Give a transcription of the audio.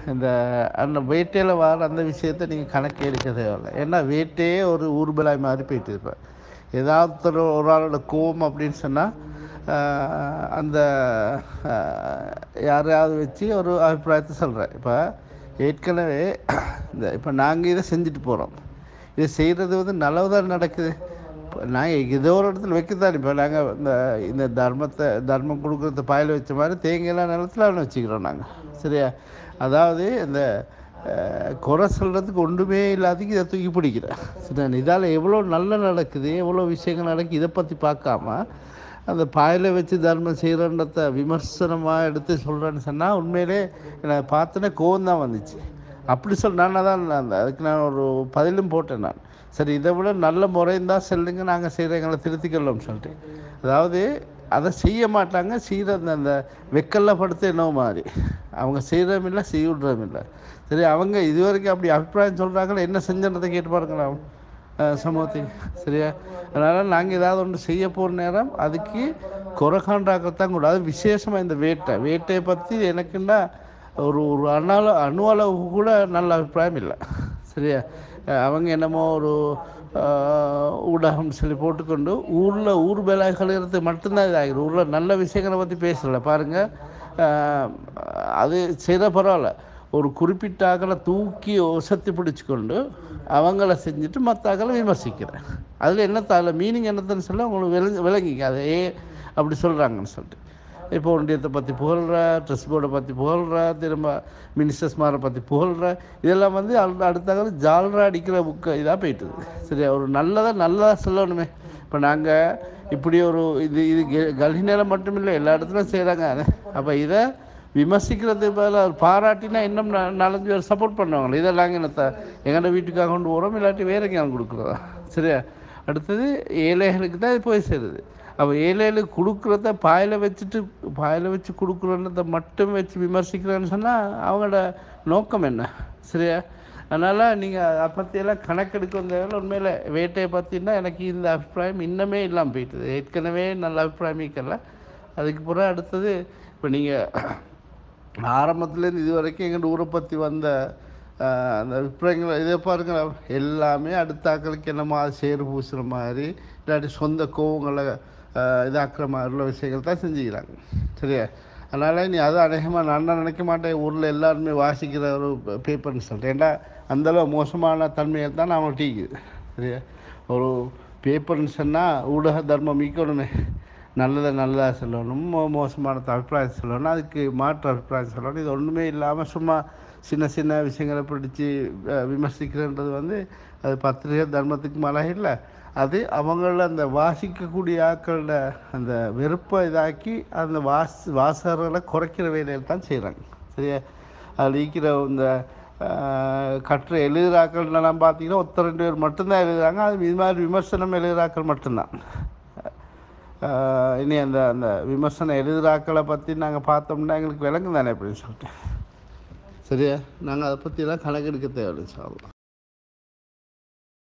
இந்த அந்த வேட்டையில் வர அந்த விஷயத்தை நீங்கள் கணக்கு எடுக்க தேவையில்லை ஏன்னா வேட்டையே ஒரு ஊர்பலாய் மாதிரி போயிட்டு இருப்பேன் ஏதாவது ஒருத்தர் ஒரு ஆளோட கோவம் அப்படின்னு சொன்னால் அந்த ஆஹ், யாரையாவது வச்சு ஒரு அபிப்பிராயத்தை சொல்கிறேன் இப்போ ஏற்கனவே இந்த இப்போ நாங்கள் இதை செஞ்சுட்டு போகிறோம் இது செய்கிறது வந்து நல்லதுதான் நடக்குது இப்போ நாங்கள் ஏதோ ஒரு இடத்துல வைக்கத்தான் இப்போ நாங்கள் இந்த இந்த தர்மத்தை தர்மம் கொடுக்குறது பாயில் வச்ச மாதிரி தேங்காய்லாம் நிலத்துல வச்சுக்கிறோம் நாங்கள் சரியா அதாவது இந்த அஹ், குறை சொல்கிறதுக்கு ஒன்றுமே இல்லாததுக்கு இதை தூக்கி பிடிக்கிறேன் சரி இதால் எவ்வளோ நல்ல நடக்குது எவ்வளோ விஷயங்கள் நடக்குது இதை பற்றி பார்க்காம அந்த பாயில் வச்சு தர்மம் செய்கிறன்றத விமர்சனமாக எடுத்து சொல்கிறேன்னு சொன்னால் உண்மையிலே எனக்கு பார்த்தோன்னே கோவம் தான் வந்துச்சு அப்படி சொல் நான் தான் அந்த அதுக்கு நான் ஒரு பதிலும் போட்டேன் நான் சரி இதை விட நல்ல முறைந்தான் செல்லுங்க நாங்கள் செய்கிறவங்களை திருத்திக்கொள்ளோம்னு சொல்லிட்டு அதாவது அதை செய்ய மாட்டாங்க செய்கிற அந்த அந்த வெக்கல்ல படுத்து என்னவோ மாதிரி அவங்க செய்கிறதும் இல்லை செய்ய விடுறதும் இல்லை சரி அவங்க இது வரைக்கும் அப்படி அபிப்பிராயம் சொல்கிறாங்களே என்ன செஞ்சன்றதை கேட்டு பாருங்களா சமூகத்துக்கு சரியா அதனால் நாங்கள் ஏதாவது ஒன்று செய்ய போகிற நேரம் அதுக்கு குறை காண்டாக்கத்தான் கூடாது விசேஷமாக இந்த வேட்டை வேட்டையை பற்றி எனக்குன்னா ஒரு ஒரு அண்ணால அணுவளவு கூட நல்ல அபிப்பிராயம் இல்லை சரியா அஹ் அவங்க என்னமோ ஒரு ஆஹ், ஊடகம் சொல்லி போட்டுக்கொண்டு ஊரில் ஊர் வேலைகளுறது மட்டும்தான் இதாகிடும் ஊரில் நல்ல விஷயங்களை பற்றி பேசலை பாருங்கள் அது செய்த பரவாயில்ல ஒரு குறிப்பிட்ட ஆக்களை தூக்கி ஒசத்தி பிடிச்சிக்கொண்டு அவங்கள செஞ்சுட்டு மற்ற ஆக்களை விமர்சிக்கிறேன் அதில் என்ன அதில் மீனிங் என்னதுன்னு சொல்ல உங்களுக்கு விளங்கி விளங்கிக்க அதை ஏ அப்படி சொல்கிறாங்கன்னு சொல்லிட்டு இப்போ ஒன்றியத்தை பற்றி புகழ்கிற ட்ரெஸ் போர்டை பற்றி புகழ்கிற திரும்ப மினிஸ்டர்ஸ்மாரை பற்றி புகழ்கிற இதெல்லாம் வந்து அடுத்த அடுத்த காலம் ஜாலரா அடிக்கிற புக்கு இதாக போயிட்டுது சரியா ஒரு நல்லதாக நல்லதாக சொல்லணுமே இப்போ நாங்கள் இப்படி ஒரு இது இது கெ- கல்வி நேரம் மட்டும் இல்லை எல்லா இடத்துலையும் செய்கிறாங்க அப்போ இதை விமர்சிக்கிறது பதிலாக பாராட்டினா இன்னும் நா- நாலஞ்சு பேர் சப்போர்ட் பண்ணுவாங்க இதெல்லாம் நாங்கள் என்ன எங்கள்ட வீட்டுக்காக கொண்டு போகிறோம் இல்லாட்டி வேற எங்கேயாவது கொடுக்குறதா சரியா அடுத்தது ஏழைகளுக்கு தான் இது போய் சேருது அப்போ ஏழைகளுக்கு கொடுக்குறத பாயில் வச்சுட்டு பாயில் வச்சு கொடுக்குறத மட்டும் வச்சு விமர்சிக்கிறேன்னு சொன்னால் அவங்களோட நோக்கம் என்ன சரியா அதனால் நீங்கள் அதை பற்றியெல்லாம் கணக்கெடுக்க தேவையில்ல உண்மையில் வேட்டையை பற்றினா எனக்கு இந்த அபிப்பிராயம் இன்னமே இல்லாமல் போயிட்டுது ஏற்கனவே நல்ல அபிப்பிராயம் இருக்கல அதுக்கு பிறகு அடுத்தது இப்போ நீங்கள் ஆரம்பத்துலேருந்து இது வரைக்கும் எங்கள் ஊரை பற்றி வந்த ஆஹ், அந்த அபிப்பிராயங்கள் இதை பாருங்க எல்லாமே அடுத்த ஆக்களுக்கு என்னமோ அது சேறு பூசுகிற மாதிரி இல்லாட்டி சொந்த கோவங்களை ஆஹ், இதாக்குற மாதிரி உள்ள விஷயங்கள் தான் செஞ்சுக்கிறாங்க சரியா அதனால் நீ அது அநேகமாக நான் தான் நினைக்க மாட்டேன் ஊரில் எல்லாருமே வாசிக்கிற ஒரு பேப்பர்னு சொல்லிட்டேன் ஏன்டா அந்தளவு மோசமான தன்மையை தான் நான் டீக்குது சரியா ஒரு பேப்பர்னு சொன்னால் ஊடக தர்மம் மீக்கணுமே நல்லதை நல்லதாக சொல்லணும் மோ மோசமான அபிப்பிராயம் சொல்லணும் அதுக்கு மாற்று அபிப்பிராயம் சொல்லணும் இது ஒன்றுமே இல்லாமல் சும்மா சின்ன சின்ன விஷயங்களை பிடிச்சி அஹ், விமர்சிக்கிறன்றது வந்து அது பத்திரிகை தர்மத்துக்கு மேலே இல்லை அது அவங்கள அந்த வாசிக்கக்கூடிய ஆக்களோட அந்த வெறுப்பை இதாக்கி அந்த வாஸ் வாசகர்களை குறைக்கிற வேலையில் தான் செய்கிறாங்க சரியா அதில் இருக்கிற இந்த ஆஹ், கட்டுரை எழுதுறாக்கள்லாம் பார்த்தீங்கன்னா ஒருத்தர் ரெண்டு பேர் மட்டும்தான் எழுதுறாங்க அது இது மாதிரி விமர்சனம் எழுதுறாக்கள் மட்டும்தான் ஆஹ் இனி அந்த அந்த விமர்சனம் எழுதுறாக்களை பற்றி நாங்கள் பார்த்தோம்னா எங்களுக்கு விளங்கு தானே அப்படின்னு சொல்லிட்டு சரியா நாங்கள் அதை பற்றிலாம் கணக்கெடுக்க தேவையில்லை சாப்பிடலாம்